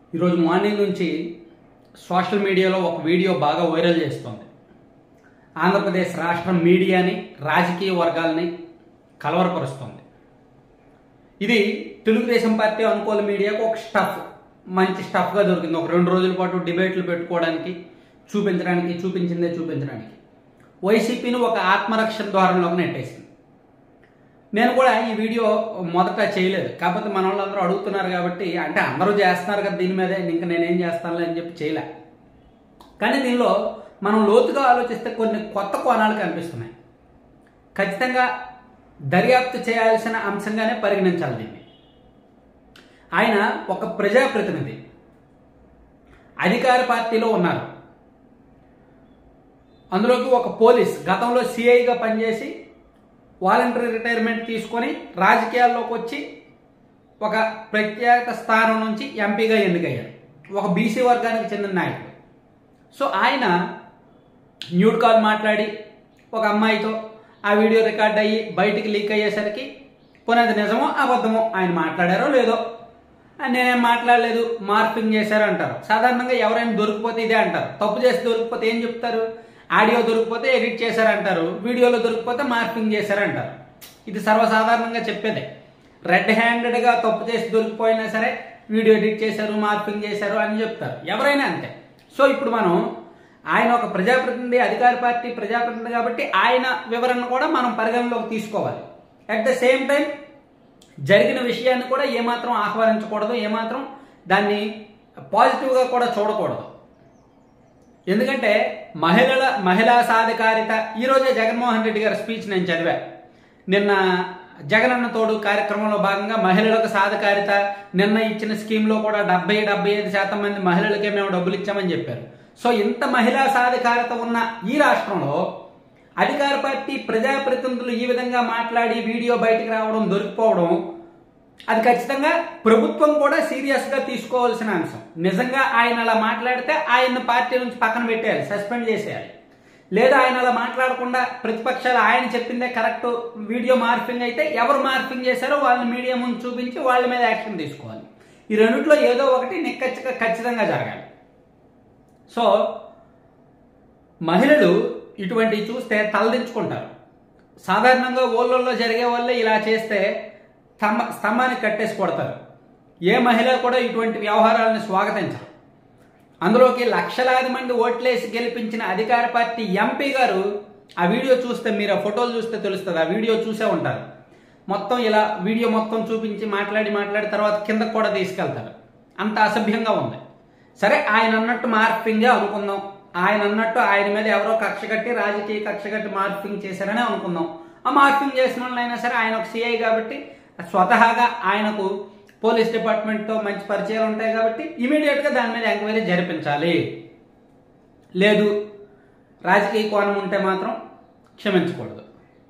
ఈరోజు మార్నింగ్ నుంచి సోషల్ మీడియాలో ఒక వీడియో బాగా వైరల్ చేస్తోంది ఆంధ్రప్రదేశ్ రాష్ట్ర మీడియాని రాజకీయ వర్గాల్ని కలవరపరుస్తోంది ఇది తెలుగుదేశం పార్టీ అనుకూల మీడియాకు ఒక స్టఫ్ మంచి స్టఫ్గా దొరికింది ఒక రెండు రోజుల పాటు డిబేట్లు పెట్టుకోవడానికి చూపించడానికి చూపించిందే చూపించడానికి వైసీపీని ఒక ఆత్మరక్షణ ద్వారంలోకి నెట్టేసింది నేను కూడా ఈ వీడియో మొదట చేయలేదు కాకపోతే మన వాళ్ళందరూ అడుగుతున్నారు కాబట్టి అంటే అందరూ చేస్తున్నారు కదా దీని మీదే ఇంకా నేనేం చేస్తానులే అని చెప్పి చేయలే కానీ దీనిలో మనం లోతుగా ఆలోచిస్తే కొన్ని కొత్త కోణాలు కనిపిస్తున్నాయి ఖచ్చితంగా దర్యాప్తు చేయాల్సిన అంశంగానే పరిగణించాలి దీన్ని ఆయన ఒక ప్రజాప్రతినిధి అధికార పార్టీలో ఉన్నారు అందులోకి ఒక పోలీస్ గతంలో సిఐగా పనిచేసి వాలంటరీ రిటైర్మెంట్ తీసుకొని రాజకీయాల్లోకి వచ్చి ఒక ప్రత్యేక స్థానం నుంచి ఎంపీగా ఎన్నికయ్యారు ఒక బీసీ వర్గానికి చెందిన నాయకుడు సో ఆయన న్యూడ్ కాల్ మాట్లాడి ఒక అమ్మాయితో ఆ వీడియో రికార్డ్ అయ్యి బయటికి లీక్ అయ్యేసరికి పునది నిజమో అబద్ధమో ఆయన మాట్లాడారో లేదో నేనేం మాట్లాడలేదు మార్పింగ్ చేశారు అంటారు సాధారణంగా ఎవరైనా దొరికిపోతే ఇదే అంటారు తప్పు చేసి దొరికిపోతే ఏం చెప్తారు ఆడియో దొరికిపోతే ఎడిట్ చేశారంటారు వీడియోలో దొరికిపోతే మార్పింగ్ చేశారంటారు ఇది సర్వసాధారణంగా చెప్పేదే రెడ్ హ్యాండెడ్గా తప్పు చేసి దొరికిపోయినా సరే వీడియో ఎడిట్ చేశారు మార్పింగ్ చేశారు అని చెప్తారు ఎవరైనా అంతే సో ఇప్పుడు మనం ఆయన ఒక ప్రజాప్రతినిధి అధికార పార్టీ ప్రజాప్రతినిధి కాబట్టి ఆయన వివరణ కూడా మనం పరిగణలోకి తీసుకోవాలి అట్ ద సేమ్ టైం జరిగిన విషయాన్ని కూడా ఏమాత్రం ఆహ్వానించకూడదు ఏమాత్రం దాన్ని పాజిటివ్గా కూడా చూడకూడదు ఎందుకంటే మహిళల మహిళా సాధికారిత ఈరోజే జగన్మోహన్ రెడ్డి గారి స్పీచ్ నేను చదివా నిన్న జగనన్న తోడు కార్యక్రమంలో భాగంగా మహిళలకు సాధికారిత నిన్న ఇచ్చిన స్కీమ్లో కూడా డెబ్బై డెబ్బై ఐదు శాతం మంది మహిళలకే మేము డబ్బులు ఇచ్చామని చెప్పారు సో ఇంత మహిళా సాధికారత ఉన్న ఈ రాష్ట్రంలో అధికార పార్టీ ప్రజాప్రతినిధులు ఈ విధంగా మాట్లాడి వీడియో బయటకు రావడం దొరికిపోవడం అది ఖచ్చితంగా ప్రభుత్వం కూడా సీరియస్గా తీసుకోవాల్సిన అంశం నిజంగా ఆయన అలా మాట్లాడితే ఆయన పార్టీ నుంచి పక్కన పెట్టేయాలి సస్పెండ్ చేసేయాలి లేదా ఆయన అలా మాట్లాడకుండా ప్రతిపక్షాలు ఆయన చెప్పిందే కరెక్ట్ వీడియో మార్పింగ్ అయితే ఎవరు మార్పింగ్ చేశారో వాళ్ళని మీడియా ముందు చూపించి వాళ్ళ మీద యాక్షన్ తీసుకోవాలి ఈ రెండిట్లో ఏదో ఒకటి నిక్కచ్చిగా ఖచ్చితంగా జరగాలి సో మహిళలు ఇటువంటివి చూస్తే తలదించుకుంటారు సాధారణంగా ఊళ్ళల్లో జరిగే వాళ్ళే ఇలా చేస్తే స్తంభ స్తంభానికి కట్టేసి కొడతారు ఏ మహిళ కూడా ఇటువంటి వ్యవహారాలను స్వాగతించరు అందులోకి లక్షలాది మంది ఓట్లేసి గెలిపించిన అధికార పార్టీ ఎంపీ గారు ఆ వీడియో చూస్తే మీరు ఆ ఫోటోలు చూస్తే తెలుస్తుంది ఆ వీడియో చూసే ఉంటారు మొత్తం ఇలా వీడియో మొత్తం చూపించి మాట్లాడి మాట్లాడి తర్వాత కిందకు కూడా తీసుకెళ్తారు అంత అసభ్యంగా ఉంది సరే ఆయన అన్నట్టు మార్పింగే అనుకుందాం ఆయన అన్నట్టు ఆయన మీద ఎవరో కక్ష కట్టి రాజకీయ కక్ష కట్టి మార్పింగ్ చేశారని అనుకుందాం ఆ మార్పింగ్ చేసిన వాళ్ళైనా సరే ఆయన ఒక సిఐ కాబట్టి స్వతహాగా ఆయనకు పోలీస్ డిపార్ట్మెంట్తో మంచి పరిచయాలు ఉంటాయి కాబట్టి ఇమీడియట్గా దాని మీద ఎంక్వైరీ జరిపించాలి లేదు రాజకీయ కోణం ఉంటే మాత్రం క్షమించకూడదు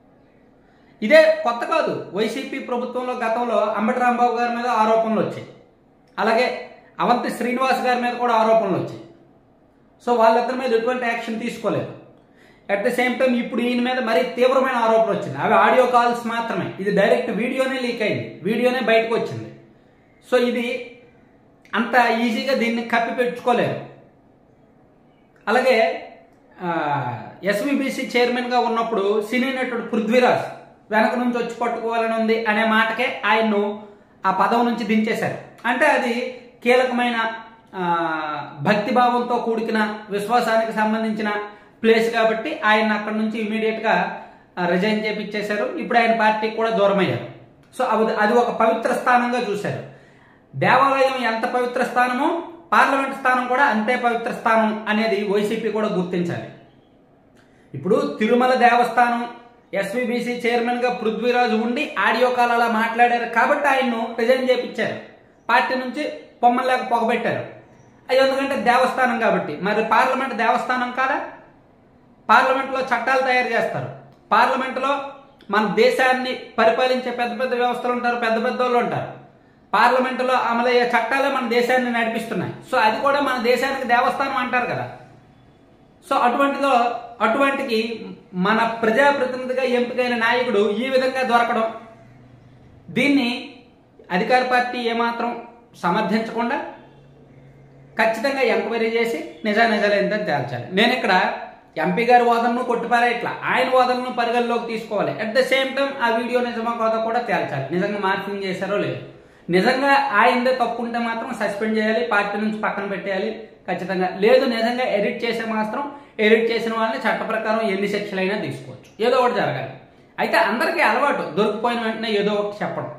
ఇదే కొత్త కాదు వైసీపీ ప్రభుత్వంలో గతంలో అంబటి రాంబాబు గారి మీద ఆరోపణలు వచ్చాయి అలాగే అవంతి శ్రీనివాస్ గారి మీద కూడా ఆరోపణలు వచ్చాయి సో వాళ్ళిద్దరి మీద ఎటువంటి యాక్షన్ తీసుకోలేదు అట్ ద సేమ్ టైం ఇప్పుడు ఈయన మీద మరీ తీవ్రమైన ఆరోపణలు వచ్చింది అవి ఆడియో కాల్స్ మాత్రమే ఇది డైరెక్ట్ వీడియోనే లీక్ అయింది వీడియోనే బయటకు వచ్చింది సో ఇది అంత ఈజీగా దీన్ని కప్పి పెట్టుకోలేరు అలాగే ఎస్విబిసి చైర్మన్గా ఉన్నప్పుడు సినీ నటుడు పృథ్వీరాజ్ వెనక నుంచి వచ్చి పట్టుకోవాలని ఉంది అనే మాటకే ఆయన్ను ఆ పదవి నుంచి దించేశారు అంటే అది కీలకమైన భక్తిభావంతో కూడిన విశ్వాసానికి సంబంధించిన ప్లేస్ కాబట్టి ఆయన అక్కడ నుంచి ఇమీడియట్గా రిజైన్ చేపించేశారు ఇప్పుడు ఆయన పార్టీకి కూడా దూరం అయ్యారు సో అది అది ఒక పవిత్ర స్థానంగా చూశారు దేవాలయం ఎంత పవిత్ర స్థానమో పార్లమెంట్ స్థానం కూడా అంతే పవిత్ర స్థానం అనేది వైసీపీ కూడా గుర్తించాలి ఇప్పుడు తిరుమల దేవస్థానం ఎస్విబిసి చైర్మన్గా పృథ్వీరాజు ఉండి ఆడియో కాల్ అలా మాట్లాడారు కాబట్టి ఆయన్ను రిజైన్ చేపించారు పార్టీ నుంచి పొమ్మల్లాగా పొగబెట్టారు అది ఎందుకంటే దేవస్థానం కాబట్టి మరి పార్లమెంట్ దేవస్థానం కాదా పార్లమెంట్లో చట్టాలు తయారు చేస్తారు పార్లమెంట్లో మన దేశాన్ని పరిపాలించే పెద్ద పెద్ద వ్యవస్థలు ఉంటారు పెద్ద పెద్ద వాళ్ళు ఉంటారు పార్లమెంటులో అమలయ్యే చట్టాలే మన దేశాన్ని నడిపిస్తున్నాయి సో అది కూడా మన దేశానికి దేవస్థానం అంటారు కదా సో అటువంటిదో అటువంటికి మన ప్రజాప్రతినిధిగా ఎంపికైన నాయకుడు ఈ విధంగా దొరకడం దీన్ని అధికార పార్టీ ఏమాత్రం సమర్థించకుండా ఖచ్చితంగా ఎంక్వైరీ చేసి నిజా నిజాలు ఏంటో తేల్చాలి నేను ఇక్కడ ఎంపీ గారి వాదనను కొట్టిపారే ఇట్లా ఆయన వాదనను పరిగణలోకి తీసుకోవాలి అట్ ద సేమ్ టైం ఆ వీడియో నిజమా కాదో కూడా తేల్చాలి నిజంగా మార్పింగ్ చేశారో లేదు నిజంగా ఆయనదే తప్పు ఉంటే మాత్రం సస్పెండ్ చేయాలి పార్టీ నుంచి పక్కన పెట్టేయాలి ఖచ్చితంగా లేదు నిజంగా ఎడిట్ చేసే మాత్రం ఎడిట్ చేసిన వాళ్ళని చట్ట ప్రకారం ఎన్ని శిక్షలైనా తీసుకోవచ్చు ఏదో ఒకటి జరగాలి అయితే అందరికీ అలవాటు దొరికిపోయిన వెంటనే ఏదో ఒకటి చెప్పడం